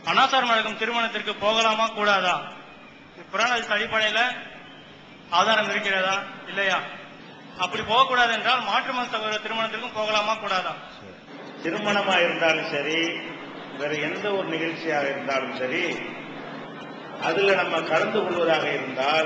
அனாசாரம் நடக்கும் திருமணத்திற்கு போகலாமா கூடாதா புராண அடிப்படையில ஆதாரம் இருக்கிறதா இல்லையா அப்படி போகக்கூடாது என்றால் மாற்று மத சகோதர திருமணத்திற்கும் போகலாமா கூடாதா திருமணமா இருந்தாலும் சரி வேற எந்த ஒரு நிகழ்ச்சியாக இருந்தாலும் சரி அதுல நம்ம கலந்து கொள்வதாக இருந்தால்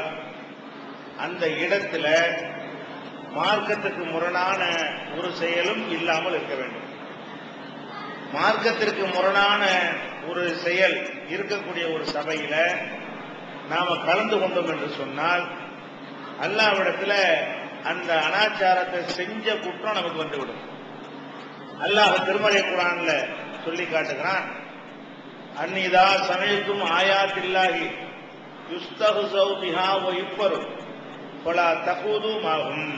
அந்த இடத்துல மார்க்கத்துக்கு முரணான ஒரு செயலும் இல்லாமல் இருக்க வேண்டும் மார்க்கத்திற்கு முரணான ஒரு செயல் இருக்கக்கூடிய ஒரு சபையில நாம கலந்து கொண்டோம் என்று சொன்னால் அல்லாவிடத்துல அந்த அனாச்சாரத்தை செஞ்ச குற்றம் நமக்கு வந்துவிடும் அல்லாஹ் திருமலை குரான்ல சொல்லி காட்டுகிறான் அந்நிதா சமயத்தும் ஆயாத்தில்லாகி யுஸ்தகுசௌ பிஹா ஒ இப்பரும் கொலா தகுதும் ஆகும்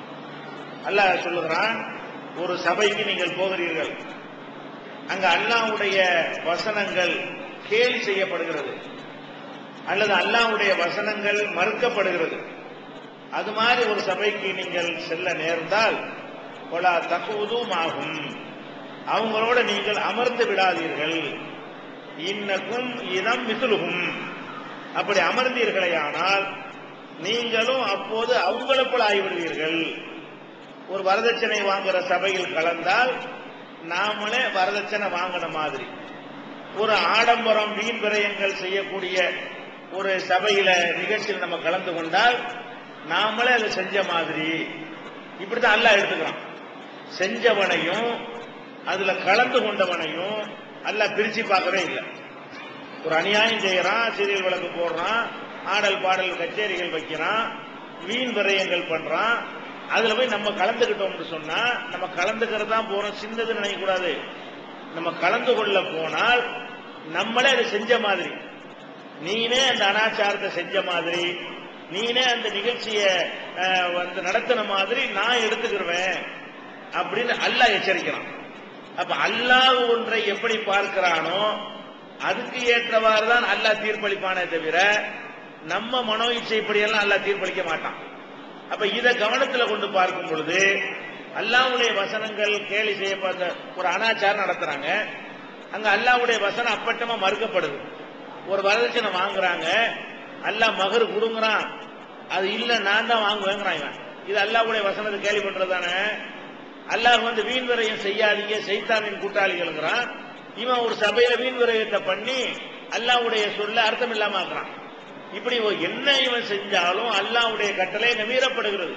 அல்லாஹ் சொல்லுகிறான் ஒரு சபைக்கு நீங்கள் போகிறீர்கள் அங்க அல்லாஹ்வுடைய வசனங்கள் கேலி செய்யப்படுகிறது அல்லது அல்லாஹ்வுடைய வசனங்கள் மறுக்கப்படுகிறது அது மாதிரி ஒரு சபைக்கு நீங்கள் செல்ல நேர்ந்தால் கொலா தகுவதும் ஆகும் அவங்களோட நீங்கள் அமர்ந்து விடாதீர்கள் இன்னக்கும் இதம் மிசுலுகும் அப்படி அமர்ந்தீர்களேயானால் நீங்களும் அப்போது அவங்களை போல ஆகிவிடுவீர்கள் ஒரு வரதட்சணை வாங்குற சபையில் கலந்தால் நாமளே வரதட்சணை வாங்கின மாதிரி ஒரு ஆடம்பரம் வீண் விரயங்கள் செய்யக்கூடிய ஒரு சபையில நிகழ்ச்சியில் நம்ம கலந்து கொண்டால் நாமளே அதை செஞ்ச மாதிரி இப்படித்தான் அல்லாஹ் எடுத்துக்கிறான் செஞ்சவனையும் அதுல கலந்து கொண்டவனையும் அல்லாஹ் பிரிச்சு பார்க்கவே இல்லை ஒரு அநியாயம் செய்யறான் சீரியல் விளக்கு போடுறான் ஆடல் பாடல் கச்சேரிகள் வைக்கிறான் வீண் விரயங்கள் பண்றான் அதுல போய் நம்ம கலந்துக்கிட்டோம்னு சொன்னா நம்ம கலந்துக்கிறது தான் போறோம் சின்னது நினைக்க கூடாது நம்ம கலந்து கொள்ள போனால் நம்மளே அதை செஞ்ச மாதிரி நீனே அந்த அனாச்சாரத்தை செஞ்ச மாதிரி நீனே அந்த நிகழ்ச்சியை அஹ், வந்து நடத்தின மாதிரி நான் எடுத்துக்கிருவேன் அப்படின்னு அல்லாஹ் எச்சரிக்கிறான் அப்ப அல்லாஹ் ஒன்றை எப்படி பார்க்கிறானோ அதுக்கு ஏற்றவாறு தான் அல்லாஹ் தீர்ப்பளிப்பானே தவிர நம்ம மனோ இச்சைப்படியெல்லாம் அல்லாஹ் தீர்ப்பளிக்க மாட்டான் அப்ப இதை கவனத்துல கொண்டு பார்க்கும் பொழுது அல்லாஹ்வுடைய வசனங்கள் கேலி செய்யப்பட்ட ஒரு அனாச்சாரம் நடத்துறாங்க அங்க அல்லாஹ்வுடைய வசனம் அப்பட்டமா மறுக்கப்படுது ஒரு வரதட்சணை வாங்குறாங்க அல்லாஹ் மகர் கொடுங்குறான் அது இல்ல நான் தான் வாங்குவேங்கிறான் இவன் இது அல்லாஹ்வுடைய வசனத்தை கேலி பண்றதானே அல்லாஹ் வந்து வீண் விரயம் செய்யாதீங்க செய்தானின் கூட்டாளிகள்ங்கிறான் இவன் ஒரு சபையில வீண் விரயத்தை பண்ணி அல்லாஹ்வுடைய சொல்ல அர்த்தம் இல்லாம ஆக்குறான் இப்படி ஒரு என்ன இவன் செஞ்சாலும் அல்லாஹ்வுடைய கட்டளை இங்க மீறப்படுகிறது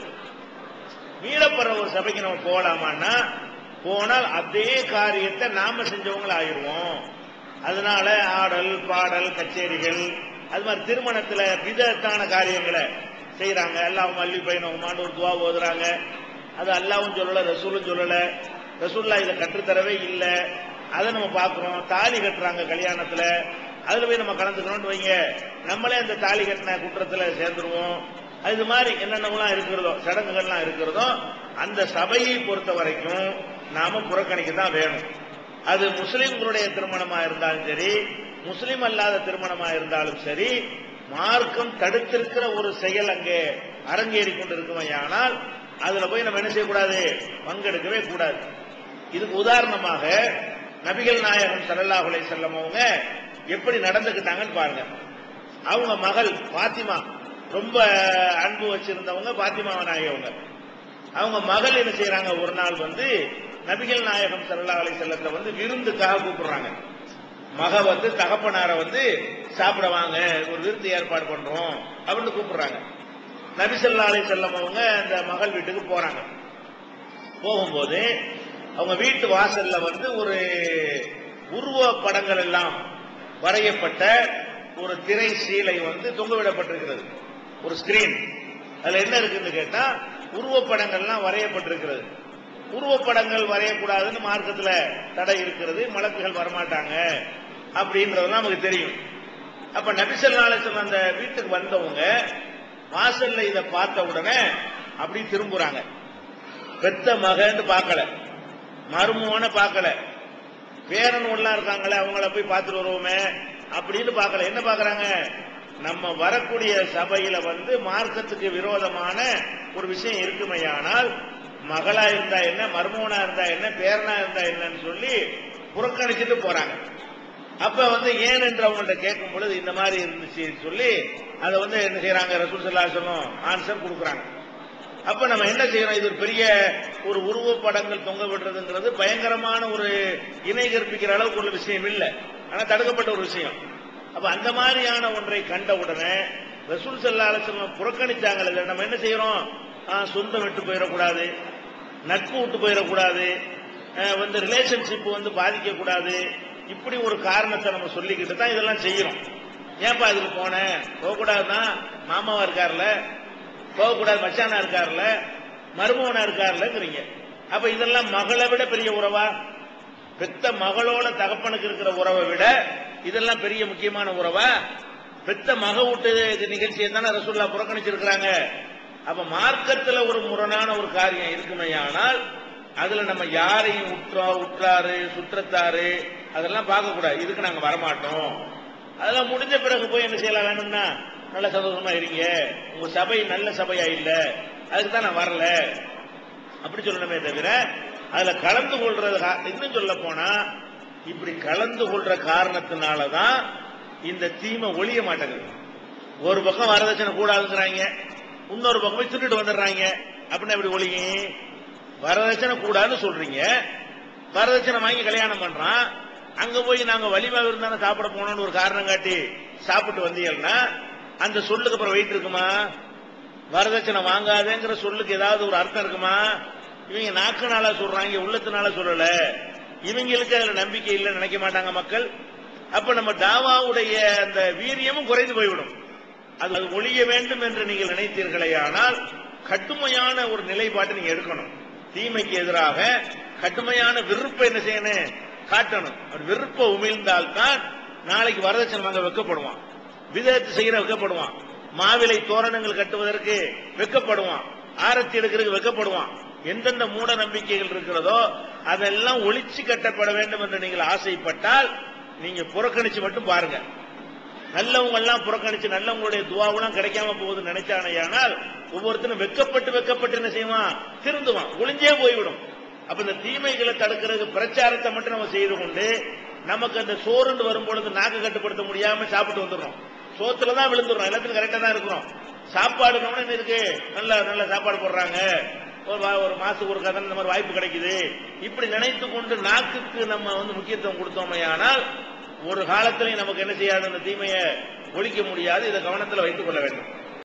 மீறப்படுற ஒரு சபைக்கு நம்ம போகலாமான்னா போனால் அதே காரியத்தை நாம செஞ்சவங்கள ஆயிடுவோம் அதனால ஆடல் பாடல் கச்சேரிகள் அது மாதிரி திருமணத்துல விதத்தான காரியங்களை செய்யறாங்க எல்லாம் மல்லி பையனவமான்னு ஒரு துவா ஓதுறாங்க அது அல்லாவும் சொல்லல ரசூலும் சொல்லல ரசூல்லா இதை கற்றுத்தரவே இல்லை அதை நம்ம பார்க்கிறோம் தாலி கட்டுறாங்க கல்யாணத்துல அதுல போய் நம்ம கலந்துக்கணும்னு வைங்க நம்மளே அந்த தாலி கட்டின குற்றத்துல சேர்ந்துருவோம் அது மாதிரி என்னென்னலாம் இருக்கிறதோ சடங்குகள்லாம் இருக்கிறதோ அந்த சபையை பொறுத்த வரைக்கும் நாம புறக்கணிக்க தான் வேணும் அது முஸ்லிம்களுடைய திருமணமா இருந்தாலும் சரி முஸ்லிம் அல்லாத திருமணமா இருந்தாலும் சரி மார்க்கம் தடுத்திருக்கிற ஒரு செயல் அங்கே அரங்கேறி கொண்டிருக்குமையானால் அதுல போய் நம்ம என்ன செய்யக்கூடாது பங்கெடுக்கவே கூடாது இதுக்கு உதாரணமாக நபிகள் நாயகம் ஸல்லல்லாஹு அலைஹி வஸல்லம் அவங்க எப்படி நடந்துக்கிட்டாங்கன்னு பாருங்க அவங்க மகள் பாத்திமா ரொம்ப அன்பு வச்சிருந்தவங்க பாத்திமா நாயகவங்க அவங்க மகள் என்ன செய்யறாங்க ஒரு நாள் வந்து நபிகள் நாயகம் ஸல்லல்லாஹு அலைஹி வஸல்லத்தை வந்து விருந்துக்காக கூப்பிடுறாங்க மக வந்து தகப்பனார வந்து சாப்பிட வாங்க ஒரு விருந்து ஏற்பாடு பண்றோம் அப்படின்னு கூப்பிடுறாங்க நபி ஸல்லல்லாஹு அலைஹி வஸல்லம் அவங்க அந்த மகள் வீட்டுக்கு போறாங்க போகும்போது அவங்க வீட்டு வாசல்ல வந்து ஒரு உருவ படங்கள் எல்லாம் வரையப்பட்ட ஒரு திரை சீலை வந்து தொங்கவிடப்பட்டிருக்கிறது ஒரு ஸ்கிரீன் அதுல என்ன இருக்குன்னு கேட்டா உருவப்படங்கள்லாம் வரையப்பட்டிருக்கிறது உருவப்படங்கள் வரையக்கூடாதுன்னு மார்க்கத்துல தடை இருக்கிறது மலக்குகள் வரமாட்டாங்க அப்படின்றதெல்லாம் நமக்கு தெரியும் அப்ப நபிசல்லால அந்த வீட்டுக்கு வந்தவங்க வாசல்ல இத பார்த்த உடனே அப்படி திரும்புறாங்க பெத்த மகன்னு பார்க்கல மருமவன பார்க்கல பேரன் எல்லாம் இருக்காங்களே அவங்கள போய் பார்த்துட்டு வருவோமே அப்படின்னு பார்க்கல என்ன பார்க்கறாங்க நம்ம வரக்கூடிய சபையில வந்து மார்க்கத்துக்கு விரோதமான ஒரு விஷயம் இருக்குமையானால் மகளா இருந்தா என்ன மருமகனா இருந்தா என்ன பேரனா இருந்தா என்னன்னு சொல்லி புறக்கணிச்சுட்டு போறாங்க அப்ப வந்து ஏன் என்று அவங்கள்ட்ட கேட்கும் பொழுது இந்த மாதிரி இருந்துச்சு சொல்லி அதை வந்து என்ன செய்யறாங்க ரசூல் சல்லா சொல்லும் ஆன்சர் கொடுக்குறாங்க அப்ப நம்ம என்ன செய்யறோம் இது ஒரு பெரிய ஒரு உருவப்படங்கள் தொங்க விடுறதுங்கிறது பயங்கரமான ஒரு இணை கற்பிக்கிற அளவுக்கு உள்ள விஷயம் இல்லை ஆனா தடுக்கப்பட்ட ஒரு விஷயம் அப்ப அந்த மாதிரியான ஒன்றை கண்ட உடனே ரசூல் சல்லா அலுவலம் புறக்கணிச்சாங்கல்ல நம்ம என்ன செய்யறோம் ஆ, சொந்தம் விட்டு போயிடக்கூடாது நட்பு விட்டு போயிடக்கூடாது அஹ், வந்து ரிலேஷன்ஷிப் வந்து பாதிக்க கூடாது இப்படி ஒரு காரணத்தை நம்ம சொல்லிக்கிட்டு தான் இதெல்லாம் செய்யறோம் ஏன்பா இதுக்கு போனேன் போகக்கூடாதுன்னா மாமாவா இருக்கார்ல போகக்கூடாது மச்சானா இருக்கார்ல மருமகனா இருக்கார்லங்கிறீங்க அப்ப இதெல்லாம் மகளை விட பெரிய உறவா பெத்த மகளோட தகப்பனுக்கு இருக்கிற உறவை விட இதெல்லாம் பெரிய முக்கியமான உறவா பெத்த மக வீட்டு நிகழ்ச்சியை தானே ரசூல்லா புறக்கணிச்சிருக்கிறாங்க அப்ப மார்க்கத்துல ஒரு முரணான ஒரு காரியம் இருக்குமே ஆனால் அதுல நம்ம யாரையும் உற்றா உற்றாரு சுற்றத்தாரு அதெல்லாம் பார்க்க கூடாது இதுக்கு நாங்க வரமாட்டோம் அதெல்லாம் முடிஞ்ச பிறகு போய் என்ன செய்யலாம் வேணும்னா நல்ல சந்தோஷமா இருங்க உங்க சபை நல்ல சபையா இல்ல அதுக்கு தான் நான் வரல அப்படி சொல்லணுமே தவிர அதுல கலந்து கொள்றது கா- இன்னும் சொல்ல போனா இப்படி கலந்து கொள்ற காரணத்தினாலதான் இந்த தீமை ஒழிய மாட்டேங்குது ஒரு பக்கம் வரதட்சணை கூடாதுங்கிறாங்க இன்னொரு பக்கம் போய் திருட்டு வந்துடுறாங்க அப்படின்னா எப்படி ஒழியும் வரதட்சணை கூடாதுன்னு சொல்றீங்க வரதட்சணை வாங்கி கல்யாணம் பண்றான் அங்க போய் நாங்க வலிமா இருந்தாலும் சாப்பிட போனோம்னு ஒரு காரணம் காட்டி சாப்பிட்டு வந்தீங்கன்னா அந்த சொல்லுக்கு அப்புறம் வெயிட் இருக்குமா வரதட்சணை வாங்காதேங்கிற சொல்லுக்கு ஏதாவது ஒரு அர்த்தம் இருக்குமா இவங்க நாக்குனால சொல்றாங்க உள்ளத்தினால சொல்லல இவங்களுக்கு அதுல நம்பிக்கை இல்லைன்னு நினைக்க மாட்டாங்க மக்கள் அப்ப நம்ம தாவாவுடைய அந்த வீரியமும் குறைந்து போய்விடும் அது அது ஒழிய வேண்டும் என்று நீங்கள் நினைத்தீர்களே ஆனால் கடுமையான ஒரு நிலைப்பாட்டை நீங்க எடுக்கணும் தீமைக்கு எதிராக கடுமையான விருப்பம் என்ன செய்யணும் காட்டணும் அவர் விருப்பம் உமிழ்ந்தால்தான் நாளைக்கு வரதட்சணை வாங்க வைக்கப்படுவான் விதத்து செய்யற வைக்கப்படுவான் மாவிலை தோரணங்கள் கட்டுவதற்கு வெக்கப்படுவான் ஆரத்தி எடுக்கிறதுக்கு வெக்கப்படுவான் எந்தெந்த மூட நம்பிக்கைகள் இருக்கிறதோ அதெல்லாம் ஒளிச்சு கட்டப்பட வேண்டும் என்று நீங்கள் ஆசைப்பட்டால் நீங்க புறக்கணிச்சு மட்டும் பாருங்க நல்லவங்க எல்லாம் புறக்கணிச்சு நல்லவங்களுடைய துவாவெல்லாம் கிடைக்காம போகுதுன்னு நினைச்சானையானால் ஒவ்வொருத்தரும் வெக்கப்பட்டு வெக்கப்பட்டு என்ன செய்வான் திருந்துவான் ஒளிஞ்சே போய்விடும் அப்ப இந்த தீமைகளை தடுக்கிறதுக்கு பிரச்சாரத்தை மட்டும் நம்ம செய்து கொண்டு நமக்கு அந்த சோறுண்டு வரும்பொழுது நாக்கு கட்டுப்படுத்த முடியாம சாப்பிட்டு வந்துடுறோம் சோத்துல தான் விழுந்துடுறோம் எல்லாத்துக்கும் கரெக்டா தான் இருக்கிறோம் சாப்பாடு நம்ம என்ன இருக்கு நல்ல நல்ல சாப்பாடு போடுறாங்க ஒரு வா- ஒரு மாசத்துக்கு ஒரு கதை இந்த மாதிரி வாய்ப்பு கிடைக்குது இப்படி நினைத்து கொண்டு நாக்குக்கு நம்ம வந்து முக்கியத்துவம் கொடுத்தோமே ஆனால் ஒரு காலத்திலையும் நமக்கு என்ன செய்யாது அந்த தீமையை ஒழிக்க முடியாது இதை கவனத்தில் வைத்துக் கொள்ள வேண்டும்